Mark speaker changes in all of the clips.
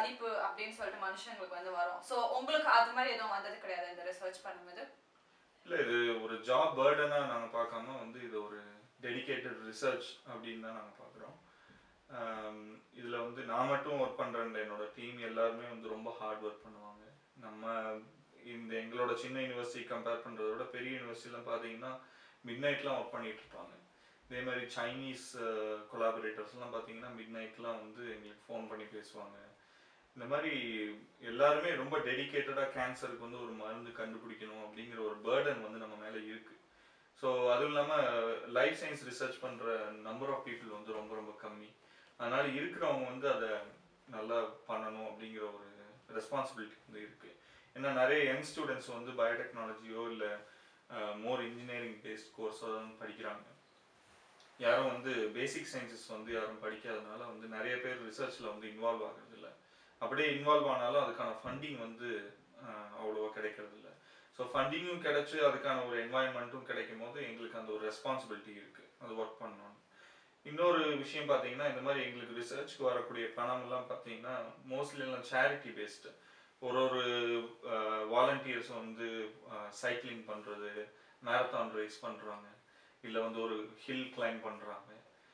Speaker 1: பாதிப்பு அப்படின்னு சொல்லிட்டு மனுஷங்களுக்கு வந்து வரும் ஸோ உங்களுக்கு அது மாதிரி எதுவும் வந்தது கிடையாது இந்த ரிசர்ச் பண்ணும்போது
Speaker 2: இல்லை இது ஒரு ஜாப் பேர்டனாக நாங்கள் பார்க்காம வந்து இது ஒரு டெடிகேட்டட் ரிசர்ச் அப்படின்னு தான் நாங்கள் பார்க்குறோம் இதில் வந்து நான் மட்டும் ஒர்க் பண்ணுறேன் என்னோட டீம் எல்லாருமே வந்து ரொம்ப ஹார்ட் ஒர்க் பண்ணுவாங்க நம்ம இந்த எங்களோட சின்ன யூனிவர்சிட்டி கம்பேர் பண்ணுறத விட பெரிய யூனிவர்சிட்டிலாம் பார்த்தீங்கன்னா மிட் நைட்லாம் ஒர்க் பண்ணிட்டு இருப்பாங்க இதே மாதிரி சைனீஸ் கொலாபரேட்டர்ஸ்லாம் பார்த்தீங்கன்னா மிட் நைட்லாம் வந்து எங்களுக்கு ஃபோன் பண்ணி பேசுவாங்க இந்த மாதிரி எல்லாருமே ரொம்ப டெடிகேட்டடாக கேன்சருக்கு வந்து ஒரு மருந்து கண்டுபிடிக்கணும் அப்படிங்கிற ஒரு பேர்டன் வந்து நம்ம மேலே இருக்கு ஸோ அதுவும் இல்லாமல் லைஃப் சயின்ஸ் ரிசர்ச் பண்ணுற நம்பர் ஆஃப் பீப்புள் வந்து ரொம்ப ரொம்ப கம்மி அதனால இருக்கிறவங்க வந்து அதை நல்லா பண்ணணும் அப்படிங்கிற ஒரு ரெஸ்பான்சிபிலிட்டி வந்து இருக்கு ஏன்னா நிறைய யங் ஸ்டூடெண்ட்ஸ் வந்து பயோடெக்னாலஜியோ இல்லை மோர் இன்ஜினியரிங் பேஸ்ட் கோர்ஸோ தான் படிக்கிறாங்க யாரும் வந்து பேசிக் சயின்சஸ் வந்து யாரும் படிக்காதனால வந்து நிறைய பேர் ரிசர்ச்சில் வந்து இன்வால்வ் ஆகிறது இல்ல அப்படியே இன்வால்வ் ஆனாலும் அதுக்கான ஃபண்டிங் வந்து ஆஹ், அவ்வளோவா கிடைக்கிறது இல்ல ஸோ ஃபண்டிங்கும் கிடைச்சு அதுக்கான ஒரு என்வாயன்மெண்ட்டும் கிடைக்கும் போது எங்களுக்கு அந்த ஒரு ரெஸ்பான்சிபிலிட்டி இருக்கு அது ஒர்க் பண்ணணும் இன்னொரு விஷயம் பார்த்தீங்கன்னா இந்த மாதிரி எங்களுக்கு ரிசர்ச்க்கு வரக்கூடிய பணம் எல்லாம் பார்த்தீங்கன்னா மோஸ்ட்லி எல்லாம் சேரிட்டி பேஸ்டு ஒரு ஒரு வாலண்டியர்ஸ் வந்து சைக்கிளிங் பண்ணுறது மேரத்தான் ரேஸ் பண்ணுறாங்க இல்லை வந்து ஒரு ஹில் கிளைம் பண்ணுறாங்க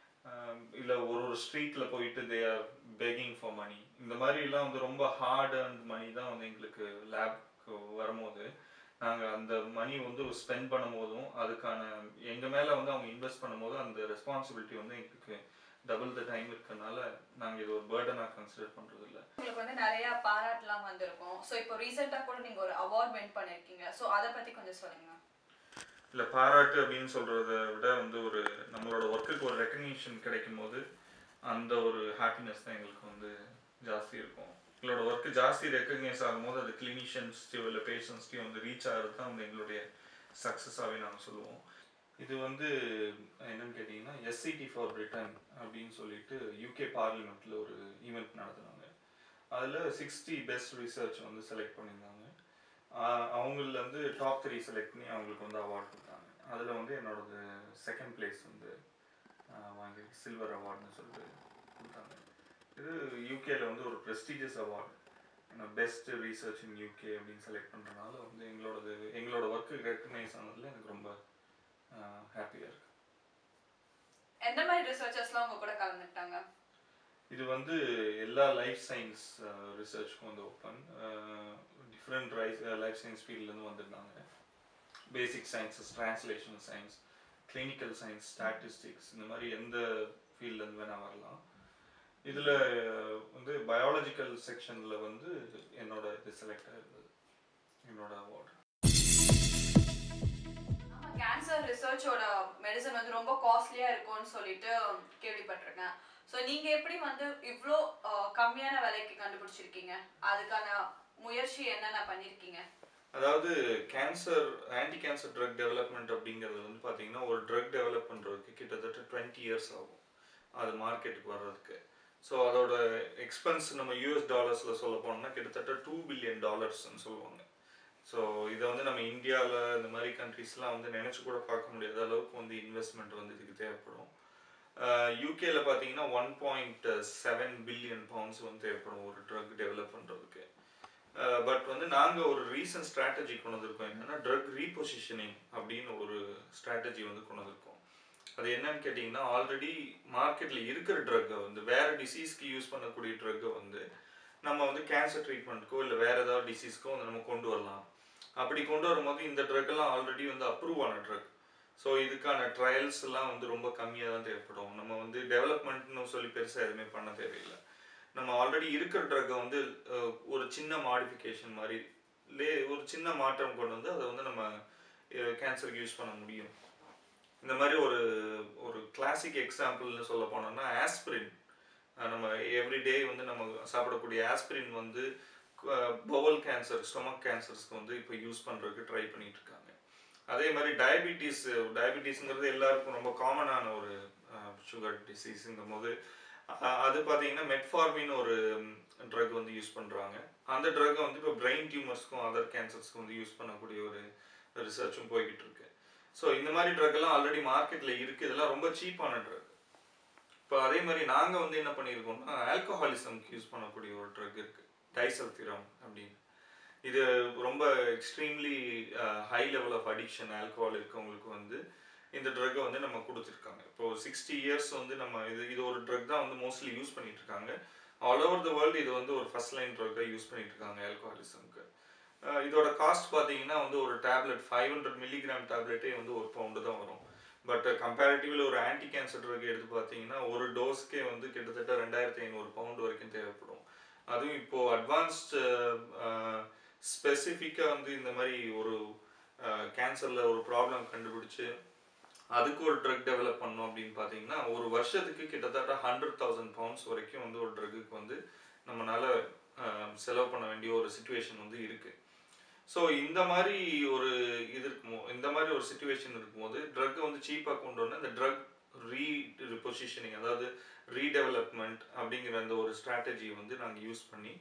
Speaker 2: இல்லை ஒரு ஒரு ஸ்ட்ரீட்டில் போயிட்டு they are begging for money இந்த மாதிரிலாம் வந்து ரொம்ப ஹார்ட் அண்ட் மணி தான் வந்து எங்களுக்கு லேப்க்கு வரும்போது நாங்கள் அந்த மணி வந்து ஸ்பெண்ட் பண்ணும்போதும் அதுக்கான எங்கள் மேலே வந்து அவங்க இன்வெஸ்ட் பண்ணும்போது அந்த ரெஸ்பான்சிபிலிட்டி வந்து எங்களுக்கு டபுள் த டைம் இருக்கறனால நாங்கள் இது ஒரு பேர்டனாக கன்சிடர் பண்ணுறது இல்லை
Speaker 1: உங்களுக்கு வந்து நிறைய பாராட்டுலாம் வந்திருக்கும் ஸோ இப்போ ரீசெண்டாக கூட நீங்க ஒரு அவார்ட் வின் பண்ணிருக்கீங்க ஸோ அதை பத்தி கொஞ்சம் சொல்லுங்க
Speaker 2: இல்லை பாராட்டு அப்படின்னு சொல்கிறத விட வந்து ஒரு நம்மளோட ஒர்க்குக்கு ஒரு ரெக்கக்னிஷன் கிடைக்கும் போது அந்த ஒரு ஹாப்பினஸ் தான் எங்களுக்கு வந்து ஜாஸ்தி இருக்கும் எங்களோட ஒர்க்கு ஜாஸ்தி ரெக்கக்னைஸ் ஆகும்போது அது கிளினிஷியன்ஸ்டையோ இல்லை பேஷண்ட்ஸ்டையோ வந்து ரீச் ஆகிறது தான் வந்து எங்களுடைய சக்ஸஸாகவே நாங்கள் சொல்லுவோம் இது வந்து என்னன்னு கேட்டிங்கன்னா எஸ்சிடி ஃபார் பிரிட்டன் அப்படின்னு சொல்லிட்டு யூகே பார்லிமெண்ட்டில் ஒரு ஈவெண்ட் நடத்துனாங்க அதில் சிக்ஸ்டி பெஸ்ட் ரிசர்ச் வந்து செலக்ட் பண்ணியிருந்தாங்க ஆஹ் அவங்கள வந்து டாப் த்ரீ செலக்ட் பண்ணி அவங்களுக்கு வந்து அவார்ட் கொடுத்தாங்க அதில் வந்து என்னோடது செகண்ட் பிளேஸ் வந்து ஆஹ் வாங்கி சில்வர் அவார்டுன்னு சொல்லிட்டு கொடுத்தாங்க இது யூகேல வந்து ஒரு prestigious award best research in UK அப்படின்னு செலக்ட் பண்ணுறதுனால வந்து எங்களோடது எங்களோட ஒர்க்கு ரெக்கக்னைஸ் ஆனதில் எனக்கு ரொம்ப ஹாப்பியாக இருக்கு
Speaker 1: எந்த மாதிரி ரிசர்ச்சர்ஸ்லாம் உங்க கூட கலந்துட்டாங்க
Speaker 2: இது வந்து எல்லா லைஃப் சயின்ஸ் ரிசர்ச்க்கும் வந்து ஓப்பன் டிஃப்ரெண்ட் ரைஸ் லைஃப் சயின்ஸ் ஃபீல்ட்லேருந்து வந்திருந்தாங்க basic sciences translation science clinical science statistics இந்த மாதிரி எந்த ஃபீல்ட்லேருந்து வேணால் வரலாம் இதில் வந்து பயாலஜிக்கல் செக்ஷனில் வந்து என்னோட இது செலக்ட் ஆயிருந்தது என்னோட அவார்டு
Speaker 1: ஆமா கேன்சர் ரிசர்ச்சோட மெடிசன் வந்து ரொம்ப காஸ்ட்லியா இருக்கும்னு சொல்லிட்டு கேள்விப்பட்டிருக்கேன் ஸோ நீங்க எப்படி வந்து இவ்வளோ அஹ், கம்மியான விலைக்கு கண்டுபிடிச்சிருக்கீங்க அதுக்கான முயற்சி என்னென்ன பண்ணிருக்கீங்க
Speaker 2: அதாவது cancer anti cancer drug development அப்படிங்கிறது வந்து பார்த்தீங்கன்னா ஒரு ட்ரக் டெவலப் பண்ணுறதுக்கு கிட்டத்தட்ட டுவெண்ட்டி இயர்ஸ் ஆகும் அது மார்க்கெட்டுக்கு வர்றதுக்கு ஸோ அதோட எக்ஸ்பென்ஸ் நம்ம யூஎஸ் டாலர்ஸில் சொல்ல போனோம்னா கிட்டத்தட்ட டூ பில்லியன் டாலர்ஸ்னு சொல்லுவாங்க ஸோ இதை வந்து நம்ம இந்தியாவில் இந்த மாதிரி கண்ட்ரீஸ்லாம் வந்து நினச்சி கூட பார்க்க முடியாத அளவுக்கு வந்து இன்வெஸ்ட்மெண்ட் வந்து இதுக்கு தேவைப்படும் யூகேல பார்த்தீங்கன்னா one point seven billion pounds வந்து தேவைப்படும் ஒரு ட்ரக் டெவலப் பண்ணுறதுக்கு பட் வந்து நாங்கள் ஒரு ரீசன்ட் ஸ்ட்ராட்டஜி கொண்டு வந்திருக்கோம் என்னன்னா ட்ரக் ரீபொசிஷனிங் அப்படின்னு ஒரு ஸ்ட்ராட்டஜி வந்து கொண்டு வந்திருக்கோம் அது என்னன்னு கேட்டிங்கன்னா ஆல்ரெடி மார்க்கெட்டில் இருக்கிற ட்ரக்கை வந்து வேற டிசீஸ்க்கு யூஸ் பண்ணக்கூடிய ட்ரக்கை வந்து நம்ம வந்து கேன்சர் ட்ரீட்மெண்ட்க்கோ இல்லை வேற ஏதாவது டிசீஸ்க்கோ வந்து நம்ம கொண்டு வரலாம் அப்படி கொண்டு வரும்போது இந்த ட்ரக் எல்லாம் ஆல்ரெடி வந்து அப்ரூவ் ஆன ட்ரக் ஸோ இதுக்கான ட்ரையல்ஸ் எல்லாம் வந்து ரொம்ப கம்மியாக தான் தேவைப்படும் நம்ம வந்து டெவலப்மெண்ட்னு சொல்லி பெருசாக எதுவுமே பண்ண தேவையில்லை நம்ம ஆல்ரெடி இருக்கிற ட்ரக்கை வந்து அஹ், ஒரு சின்ன மாடிஃபிகேஷன் மாதிரி லே ஒரு சின்ன மாற்றம் கொண்டு வந்து அதை வந்து நம்ம கேன்சருக்கு யூஸ் பண்ண முடியும் இந்த மாதிரி ஒரு ஒரு கிளாசிக் எக்ஸாம்பிள்னு சொல்ல போனோம்னா ஆஸ்பிரின் நம்ம எவ்ரிடே வந்து நம்ம சாப்பிடக்கூடிய ஆஸ்பிரின் வந்து பவல் கேன்சர் ஸ்டொமக் கேன்சர்ஸ்க்கு வந்து இப்போ யூஸ் பண்ணுறதுக்கு ட்ரை பண்ணிட்டு இருக்காங்க அதே மாதிரி டயபிட்டிஸ் டயபிட்டிஸ்ங்கிறது எல்லாருக்கும் ரொம்ப காமனான ஒரு சுகர் டிசீஸுங்கும் போது அஹ், அது பார்த்தீங்கன்னா மெட்ஃபார்மின் ஒரு ட்ரக் வந்து யூஸ் பண்ணுறாங்க அந்த ட்ரக்கை வந்து இப்போ பிரெயின் டியூமர்ஸ்க்கும் அதர் கேன்சர்ஸ்க்கும் வந்து யூஸ் பண்ணக்கூடிய ஒரு ரிசர்ச்சும் போய்கிட்டு இருக்கு ஸோ இந்த மாதிரி ட்ரக் எல்லாம் ஆல்ரெடி மார்க்கெட்டில் இருக்குது இதெல்லாம் ரொம்ப சீப்பான ட்ரக் இப்போ அதே மாதிரி நாங்கள் வந்து என்ன பண்ணியிருக்கோம்னா ஆல்கஹாலிசம்க்கு யூஸ் பண்ணக்கூடிய ஒரு ட்ரக் இருக்குது டைசல்ஃபிரம் அப்படின்னு இது ரொம்ப extremely high level of addiction alcohol இருக்கவங்களுக்கு வந்து இந்த ட்ரக்கை வந்து நம்ம கொடுத்துருக்காங்க இப்போ சிக்ஸ்டி இயர்ஸ் வந்து நம்ம இது இது ஒரு ட்ரக் தான் வந்து மோஸ்ட்லி யூஸ் பண்ணிட்டு இருக்காங்க ஆல் ஓவர் த வேர்ல்டு இது வந்து ஒரு ஃபர்ஸ்ட் லைன் ட்ரக்காக யூஸ் பண்ணிட்டு இருக்காங்க ஆல்கஹாலிசம்க்கு இதோட காஸ்ட் பார்த்தீங்கன்னா வந்து ஒரு டேப்லெட் ஃபைவ் ஹண்ட்ரட் மில்லிகிராம் டேப்லெட்டே வந்து ஒரு பவுண்டு தான் வரும் பட் கம்பேரிட்டிவ்லி ஒரு ஆன்டி கேன்சர் ட்ரக் எடுத்து பார்த்தீங்கன்னா ஒரு டோஸ்க்கே வந்து கிட்டத்தட்ட ரெண்டாயிரத்தி ஐநூறு பவுண்ட் வரைக்கும் தேவைப்படும் அதுவும் இப்போ அட்வான்ஸ்டு ஸ்பெசிஃபிக்காக வந்து இந்த மாதிரி ஒரு கேன்சரில் ஒரு ப்ராப்ளம் கண்டுபிடிச்சு அதுக்கு ஒரு ட்ரக் டெவலப் பண்ணோம் அப்படின்னு பார்த்தீங்கன்னா ஒரு வருஷத்துக்கு கிட்டத்தட்ட ஹண்ட்ரட் தௌசண்ட் பவுண்ட்ஸ் வரைக்கும் வந்து ஒரு ட்ரக்குக்கு வந்து நம்மளால செலவு பண்ண வேண்டிய ஒரு சுச்சுவேஷன் வந்து இருக்குது ஸோ இந்த மாதிரி ஒரு இது இருக்குமோ இந்த மாதிரி ஒரு சுச்சுவேஷன் இருக்கும்போது ட்ரக்கை வந்து சீப்பாக கொண்டு வந்து அந்த ட்ரக் ரீ பொசிஷனிங் அதாவது ரீடெவலப்மெண்ட் அப்படிங்கிற அந்த ஒரு ஸ்ட்ராட்டஜி வந்து நாங்கள் யூஸ் பண்ணி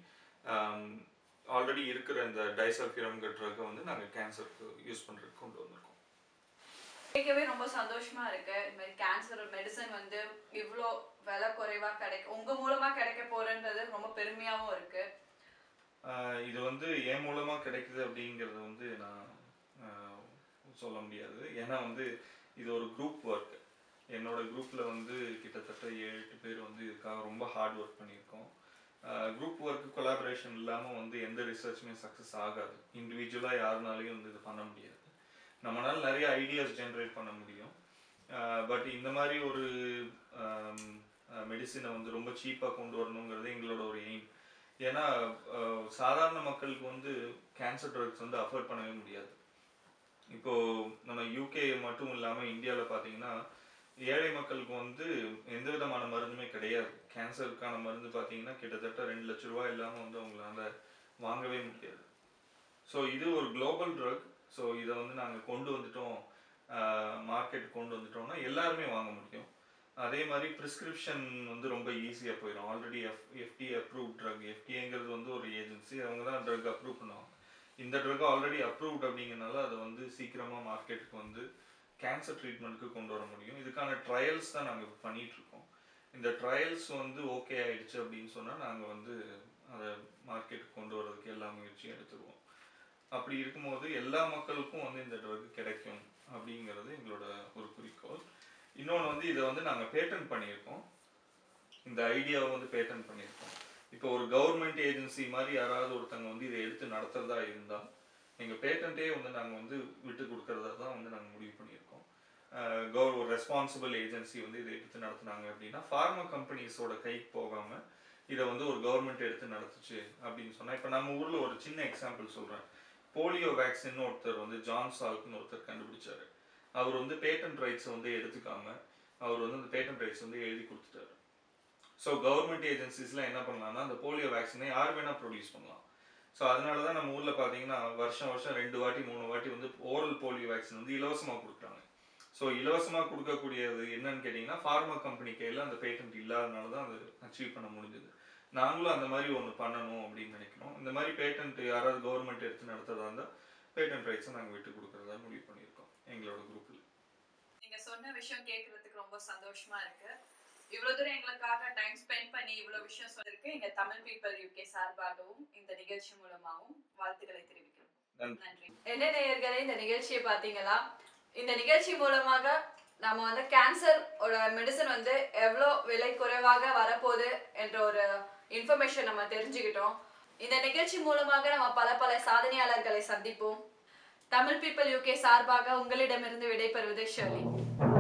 Speaker 2: ஆல்ரெடி இருக்கிற இந்த டைசல்ஃபிரம்ங்கிற ட்ரக்கை வந்து நாங்கள் கேன்சருக்கு யூஸ் பண்ணுறதுக்கு கொண்டு வந்திருக்கோம்
Speaker 1: கேட்கவே ரொம்ப சந்தோஷமா இருக்கு இந்த மாதிரி கேன்சர் மெடிசன் வந்து இவ்வளோ விலை குறைவா கிடைக்கும் உங்க மூலமா கிடைக்க போறன்றது ரொம்ப பெருமையாவும் இருக்கு
Speaker 2: ஆஹ் இது வந்து என் மூலமா கிடைக்குது அப்படிங்கிறது வந்து நான் ஆஹ் சொல்ல முடியாது ஏன்னா வந்து இது ஒரு குரூப் ஒர்க் என்னோட குரூப்ல வந்து கிட்டத்தட்ட ஏழு எட்டு பேர் வந்து இதுக்காக ரொம்ப ஹார்ட் ஒர்க் பண்ணியிருக்கோம் குரூப் ஒர்க் கொலாபரேஷன் இல்லாமல் வந்து எந்த ரிசர்ச்சுமே சக்ஸஸ் ஆகாது இண்டிவிஜுவலாக யாருனாலையும் வந்து இது பண்ண முடியாது நம்மளால நிறைய ஐடியாஸ் ஜென்ரேட் பண்ண முடியும் பட் இந்த மாதிரி ஒரு மெடிசினை வந்து ரொம்ப சீப்பாக கொண்டு வரணுங்கிறது எங்களோட ஒரு எய்ம் ஏன்னா அஹ், சாதாரண மக்களுக்கு வந்து கேன்சர் ட்ரக்ஸ் வந்து அஃபோர்ட் பண்ணவே முடியாது இப்போ நம்ம யூகே மட்டும் இல்லாமல் இந்தியாவில் பார்த்தீங்கன்னா ஏழை மக்களுக்கு வந்து எந்த விதமான மருந்துமே கிடையாது கேன்சருக்கான மருந்து பார்த்தீங்கன்னா கிட்டத்தட்ட ரெண்டு லட்ச ரூபாய் இல்லாமல் வந்து அவங்களால வாங்கவே முடியாது ஸோ இது ஒரு குளோபல் ட்ரக் ஸோ இதை வந்து நாங்கள் கொண்டு வந்துட்டோம் மார்க்கெட் கொண்டு வந்துட்டோம்னா எல்லாருமே வாங்க முடியும் அதே மாதிரி ப்ரிஸ்கிரிப்ஷன் வந்து ரொம்ப ஈஸியாக போயிடும் already F FD approve drug எஃப்டிங்கிறது வந்து ஒரு ஏஜென்சி அவங்க தான் ட்ரக் அப்ரூவ் பண்ணுவாங்க இந்த ட்ரக் ஆல்ரெடி அப்ரூவ்ட் அப்படிங்கிறனால அதை வந்து சீக்கிரமாக மார்க்கெட்டுக்கு வந்து கேன்சர் ட்ரீட்மெண்ட்டுக்கு கொண்டு வர முடியும் இதுக்கான ட்ரையல்ஸ் தான் நாங்கள் பண்ணிட்டு இருக்கோம் இந்த ட்ரையல்ஸ் வந்து ஓகே ஆயிடுச்சு அப்படின்னு சொன்னால் நாங்கள் வந்து அதை மார்க்கெட்டுக்கு கொண்டு வரதுக்கு எல்லா முயற்சியும் எடுத்துருவோம் அப்படி இருக்கும்போது எல்லா மக்களுக்கும் வந்து இந்த ட்ரக் கிடைக்கும் அப்படிங்கிறது எங்களோட ஒரு குறிக்கோள் இன்னொன்று வந்து இதை வந்து நாங்கள் பேட்டன் பண்ணியிருக்கோம் இந்த ஐடியாவை வந்து பேட்டன் பண்ணியிருக்கோம் இப்போ ஒரு கவர்மெண்ட் ஏஜென்சி மாதிரி யாராவது ஒருத்தங்க வந்து இதை எடுத்து நடத்துறதா இருந்தால் எங்கள் பேட்டன்ட்டே வந்து நாங்கள் வந்து விட்டு கொடுக்கறதா தான் வந்து நாங்கள் முடிவு பண்ணியிருக்கோம் கவர் ஒரு ரெஸ்பான்சிபிள் ஏஜென்சி வந்து இதை எடுத்து நடத்துனாங்க அப்படின்னா ஃபார்மா கம்பெனிஸோட கைக்கு போகாமல் இதை வந்து ஒரு கவர்மெண்ட் எடுத்து நடத்துச்சு அப்படின்னு சொன்னால் இப்போ நம்ம ஊரில் ஒரு சின்ன எக்ஸாம்பிள் சொல்கிறேன் போலியோ வேக்சின் ஒருத்தர் வந்து ஜான் சால்க்னு ஒருத்தர் கண்டுபிடிச்சாரு அவர் வந்து பேட்டன்ட் ரைட்ஸ் வந்து எடுத்துக்காம அவர் வந்து அந்த பேட்டன்ட் ரைட்ஸ் வந்து எழுதி கொடுத்துட்டாரு ஸோ கவர்மெண்ட் ஏஜென்சிஸ்லாம் என்ன பண்ணலாம்னா அந்த போலியோ வேக்சினை யார் வேணால் ப்ரொடியூஸ் பண்ணலாம் ஸோ அதனால தான் நம்ம ஊரில் பார்த்தீங்கன்னா வருஷம் வருஷம் ரெண்டு வாட்டி மூணு வாட்டி வந்து ஓரல் போலியோ வேக்சின் வந்து இலவசமாக கொடுக்குறாங்க ஸோ இலவசமாக கொடுக்கக்கூடியது என்னன்னு கேட்டிங்கன்னா ஃபார்மா கம்பெனி கையில் அந்த பேட்டன்ட் இல்லாதனால தான் அது அச்சீவ் பண்ண முடிஞ்சது நாங்களும் அந்த மாதிரி ஒன்று பண்ணணும் அப்படின்னு நினைக்கிறோம் இந்த மாதிரி பேட்டன்ட் யாராவது கவர்மெண்ட் எடுத்து நடத்துறதா இருந்தால் பேட்டன்ட் ரைட்ஸை நாங்கள் விட்டு கொடுக்குறதா முடிவு பண்ணியிருக்கோம் எங்களோட குரூப்பில்
Speaker 1: நீங்க சொன்ன விஷயம் கேட்கறதுக்கு ரொம்ப சந்தோஷமா இருக்கு இவ்வளவு தூரம் எங்களுக்காக டைம் ஸ்பெண்ட் பண்ணி இவ்வளவு விஷயம் சொல்லிருக்கு எங்க தமிழ் பீப்பிள் யூகே சார்பாகவும் இந்த நிகழ்ச்சி மூலமாகவும் வாழ்த்துக்களை தெரிவிக்கிறோம்
Speaker 2: நன்றி.
Speaker 1: நன்றி என்ன நேயர்களே இந்த நிகழ்ச்சியை பாத்தீங்களா இந்த நிகழ்ச்சி மூலமாக நம்ம வந்து கேன்சர் ஓட மெடிசன் வந்து எவ்வளோ விலை குறைவாக வரப்போகுது என்ற ஒரு இன்ஃபர்மேஷன் நம்ம தெரிஞ்சுக்கிட்டோம் இந்த நிகழ்ச்சி மூலமாக நம்ம பல பல சாதனையாளர்களை சந்திப்போம் தமிழ் பீப்பிள் யூகே சார்பாக உங்களிடமிருந்து விடைபெறுவது ஷர்லி